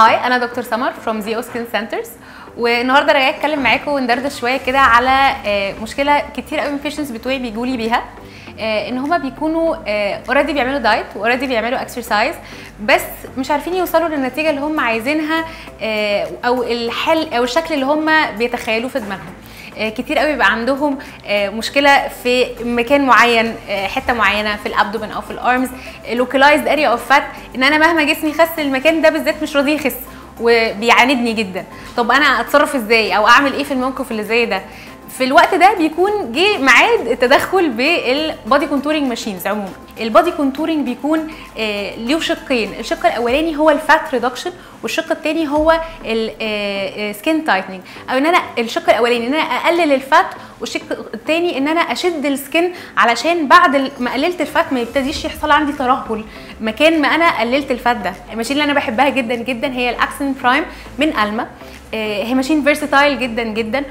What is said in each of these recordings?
هاي انا دكتور سمر فروم زيو سكين سنترز والنهارده راجعه اتكلم معاكم وندردش شويه كده على آه، مشكله كتير قوي من البيشنتس بتوعي بيجوا لي بيها آه، ان هما بيكونوا اوريدي بيعملوا دايت واوريدي بيعملوا اكسرسايز بس مش عارفين يوصلوا للنتيجه اللي هم عايزينها آه، او الحل او الشكل اللي هم بيتخيلوه في دماغهم آه، كتير قوي بيبقى عندهم آه، مشكله في مكان معين آه، حته معينه في الابدومن او في الارمز لوكلايزد اريا اوف فات ان انا مهما جسمي خس المكان ده بالذات مش راضي يخس وبيعاندني جدا طب انا اتصرف ازاي او اعمل ايه في الموقف اللي زي ده في الوقت ده بيكون جه ميعاد التدخل بالبادي كونتورنج ماشينز عموما البادي كونتورنج بيكون آه له شقين الشق الاولاني هو الفات ريدكشن والشق الثاني هو السكين تايتنينج او ان انا الشق الاولاني ان انا اقلل الفات والشق الثاني ان انا اشد السكين علشان بعد ما قللت الفات ما يبتديش يحصل عندي ترهل مكان ما انا قللت الفات ده الماشين اللي انا بحبها جدا جدا هي الاكسن برايم من الما هي ماشين فيرساتايل جدا جدا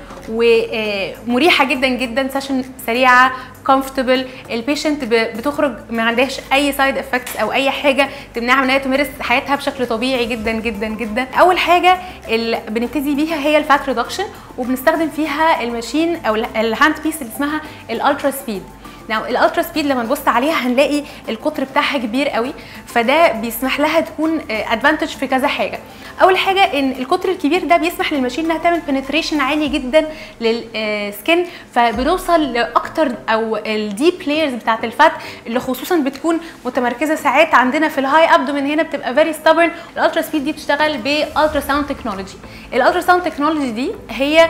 ومريحه جدا جدا سيشن سريعه كومفورتبل البيشنت بتخرج ما عندهاش اي سايد افكتس او اي حاجه تمنعها ان هي تمارس حياتها بشكل طبيعي جدا جدا جدا اول حاجه اللي بنبتدي بيها هي الفات ريدكشن وبنستخدم فيها الماشين او الهاند بيس اللي اسمها الالترا سبيد ناو الالترا سبيد لما نبص عليها هنلاقي القطر بتاعها كبير قوي فده بيسمح لها تكون ادفانتج في كذا حاجه اول حاجه ان القطر الكبير ده بيسمح للماشين انها تعمل بنتريشن عالي جدا للسكن فبنوصل لاكتر او الديب لايرز بتاعت الفات اللي خصوصا بتكون متمركزه ساعات عندنا في الهاي ابدومن هنا بتبقى فيري ستابرن الالترا سبيد دي بتشتغل بالترا ساوند تكنولوجي الالترا ساوند تكنولوجي دي هي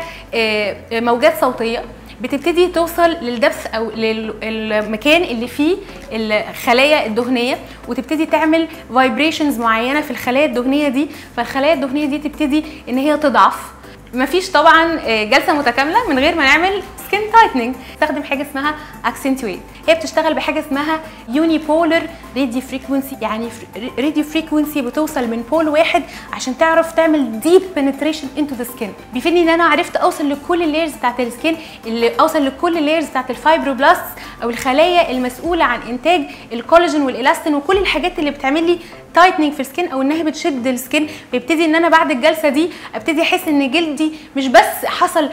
موجات صوتيه بتبتدي توصل للدبس او للمكان اللي فيه الخلايا الدهنيه وتبتدي تعمل فايبريشنز معينه في الخلايا الدهنيه دي فالخلايا الدهنيه دي تبتدي ان هي تضعف مفيش طبعا جلسه متكامله من غير ما نعمل سكين تايتنينج استخدم حاجه اسمها اكسنتويت هي بتشتغل بحاجه اسمها يوني بولر راديو فريكونسي يعني راديو فريكونسي بتوصل من بول واحد عشان تعرف تعمل ديب بنتريشن انتو ذا سكين بيفيدني ان انا عرفت اوصل لكل اللايرز بتاعت السكين اللي اوصل لكل اللايرز بتاعت الفايبروبلاست او الخلايا المسؤوله عن انتاج الكولاجين والالاستين وكل الحاجات اللي بتعمل لي تايتنينج في السكين او انها بتشد السكين بيبتدي ان انا بعد الجلسه دي ابتدي احس ان جلدي مش بس حصل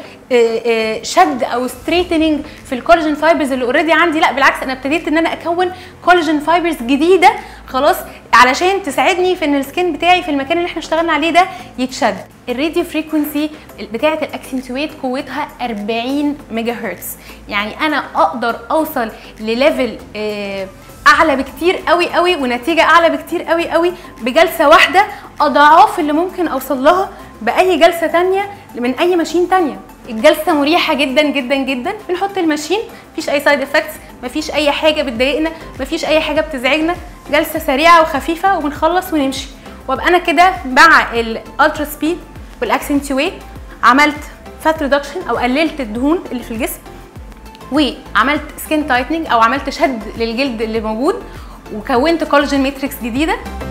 شد او ستريتنينج في الكولاجين فايبرز اللي اوريدي عندي لا بالعكس انا ابتديت ان انا اكون كولاجين فايبرز جديده خلاص علشان تساعدني في ان السكين بتاعي في المكان اللي احنا اشتغلنا عليه ده يتشد الراديو فريكونسي بتاعه الاكسنتويت قوتها 40 ميجا هرتز يعني انا اقدر اوصل لليفل آه اعلى بكتير قوي قوي ونتيجه اعلى بكتير قوي قوي بجلسه واحده اضعاف اللي ممكن اوصل لها باي جلسه تانية من اي ماشين تانية الجلسه مريحه جدا جدا جدا بنحط الماشين مفيش اي سايد افكتس مفيش اي حاجه بتضايقنا مفيش اي حاجه بتزعجنا جلسه سريعه وخفيفه وبنخلص ونمشي وابقى انا كده مع الالترا سبيد والاكسنتويت عملت فات ريدكشن او قللت الدهون اللي في الجسم وعملت سكين تايتنينج او عملت شد للجلد اللي موجود وكونت كولاجين ماتريكس جديده